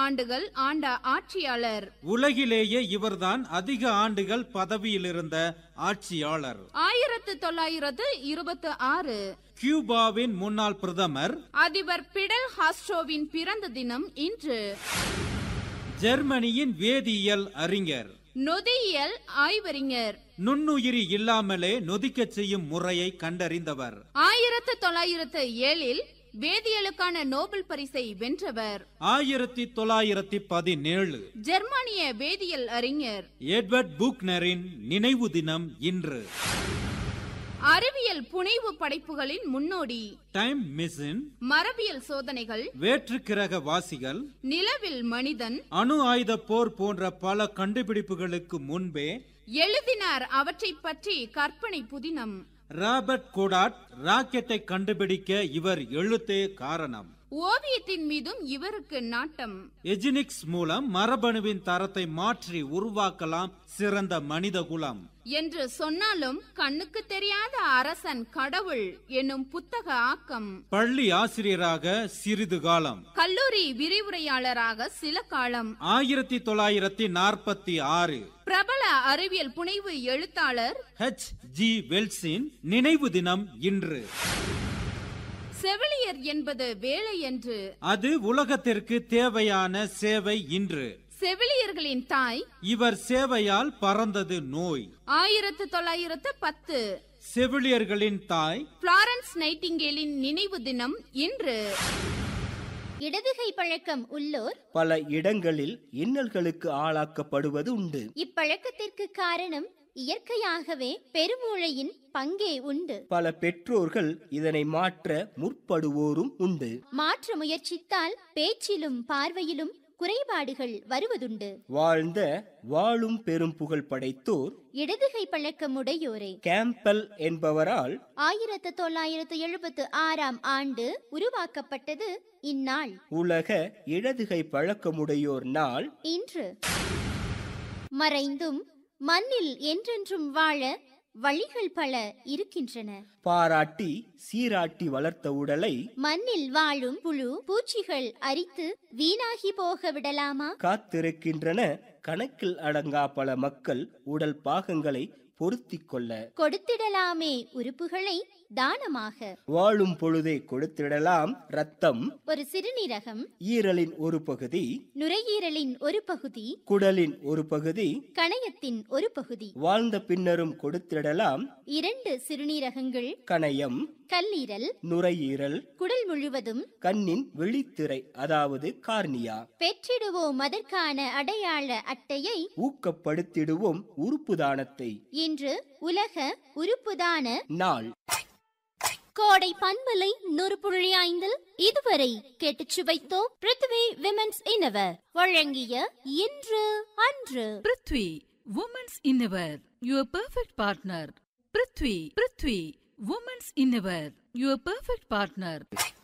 ஆண்டுகள் ஆண்ட ஆட்சியாளர் உலகிலேயே இவர்தான் அதிக ஆண்டுகள் பதவியில் இருந்த ஆட்சியாளர் ஆயிரத்து தொள்ளாயிரத்து இருபத்தி ஆறு கியூபாவின் முன்னாள் பிரதமர் அதிபர் பிடல் ஹாஸ்ட்ரோவின் பிறந்த தினம் இன்று ஜெர்மனியின் வேதியியல் அறிஞர் நொதியியல் ஆய்வறிஞர் நுண்ணுயிரி இல்லாமலே நொதிக்கச் செய்யும் முறையை கண்டறிந்தவர் ஆயிரத்து தொள்ளாயிரத்து ஏழில் வேதியியலுக்கான நோபல் பரிசை வென்றவர் ஆயிரத்தி தொள்ளாயிரத்தி பதினேழு ஜெர்மானிய வேதியியல் அறிஞர் எட்வர்ட் புக்னரின் நினைவு தினம் இன்று அறிவியல் புனைவு படைப்புகளின் முன்னோடி டைம் மிஷின் மரபியல் சோதனைகள் வேற்று கிரக வாசிகள் நிலவில் மனிதன் அணு ஆயுத போர் போன்ற பல கண்டுபிடிப்புகளுக்கு முன்பே எழுதினார் அவற்றை பற்றி கற்பனை புதினம் ராபர்ட் கோடாட் ராக்கெட்டை கண்டுபிடிக்க இவர் எழுத்தே காரணம் ஓவியத்தின் மீதும் இவருக்கு நாட்டம் எஜினிக்ஸ் மூலம் மரபணுவின் தரத்தை மாற்றி உருவாக்கலாம் சிறந்த மனித குலம் என்று சொன்னாலும் கண்ணுக்கு தெரியாத அரசன் கடவுள் என்னும் புத்தக ஆக்கம் பள்ளி ஆசிரியராக சிறிது காலம் கல்லூரி விரிவுரையாளராக சில காலம் ஆயிரத்தி தொள்ளாயிரத்தி நாற்பத்தி ஆறு பிரபல அறிவியல் புனைவு எழுத்தாளர் ஹெச் ஜி வெல்ஸின் நினைவு தினம் இன்று செவிலியர் என்பது வேலை என்று அது உலகத்திற்கு தேவையான சேவை இன்று செவிலியர்களின் தாய் இவர் சேவையால் பறந்தது நோய் ஆயிரத்து தொள்ளாயிரத்து பத்து செவிலியர்களின் தாய் பிளாரன்ஸ் நைட்டிங்கேலின் நினைவு தினம் இன்று இடதுகை பழக்கம் உள்ளோர் பல இடங்களில் இன்னல்களுக்கு ஆளாக்கப்படுவது உண்டு இப்பழக்கத்திற்கு காரணம் இயற்கையாகவே பெருமூளையின் பங்கே உண்டு பல பெற்றோர்கள் இதனை மாற்ற முற்படுவோரும் உண்டு மாற்ற முயற்சித்தால் பேச்சிலும் பார்வையிலும் குறைபாடுகள் வருவதுண்டு வாழ்ந்த வாழும் பெரும் புகழ் படைத்தோர் இடதுகை பழக்கமுடையோரே கேம்பல் என்பவரால் ஆயிரத்து தொள்ளாயிரத்து எழுபத்து ஆறாம் ஆண்டு உருவாக்கப்பட்டது இந்நாள் உலக இடதுகை பழக்கமுடையோர் நாள் இன்று மறைந்தும் மண்ணில் என்றென்றும் வாழ வழிகள் பல இருக்கின்றன பாராட்டி சீராட்டி வளர்த்த உடலை மண்ணில் வாழும் புழு பூச்சிகள் அரித்து வீணாகி போக விடலாமா காத்திருக்கின்றன கணக்கில் அடங்கா பல மக்கள் உடல் பாகங்களை பொருத்திக் கொள்ள கொடுத்திடலாமே உறுப்புகளை தானமாக வாழும் பொழுதை கொடுத்திடலாம் ரத்தம் ஒரு சிறுநீரகம் ஈரலின் ஒரு பகுதி நுரையீரலின் ஒரு பகுதி குடலின் ஒரு பகுதி கணையத்தின் ஒரு பகுதி வாழ்ந்த பின்னரும் கொடுத்திடலாம் இரண்டு சிறுநீரகங்கள் கணையம் கல்லீரல் நுரையீரல் குடல் முழுவதும் கண்ணின் விழித்திரை அதாவது கார்னியா பெற்றிடுவோம் அதற்கான அடையாள அட்டையை ஊக்கப்படுத்திடுவோம் உறுப்பு தானத்தை இன்று உலக உறுப்புதான நாள் கோடை பண்பலை நூறு புள்ளி ஐந்தில் இதுவரை கேட்டுச் சுவைத்தோம் பிருத்வி விமென்ஸ் இன்னவர் வழங்கிய இன்று அன்று prithvi women's innerwear your perfect partner prithvi prithvi women's innerwear your perfect partner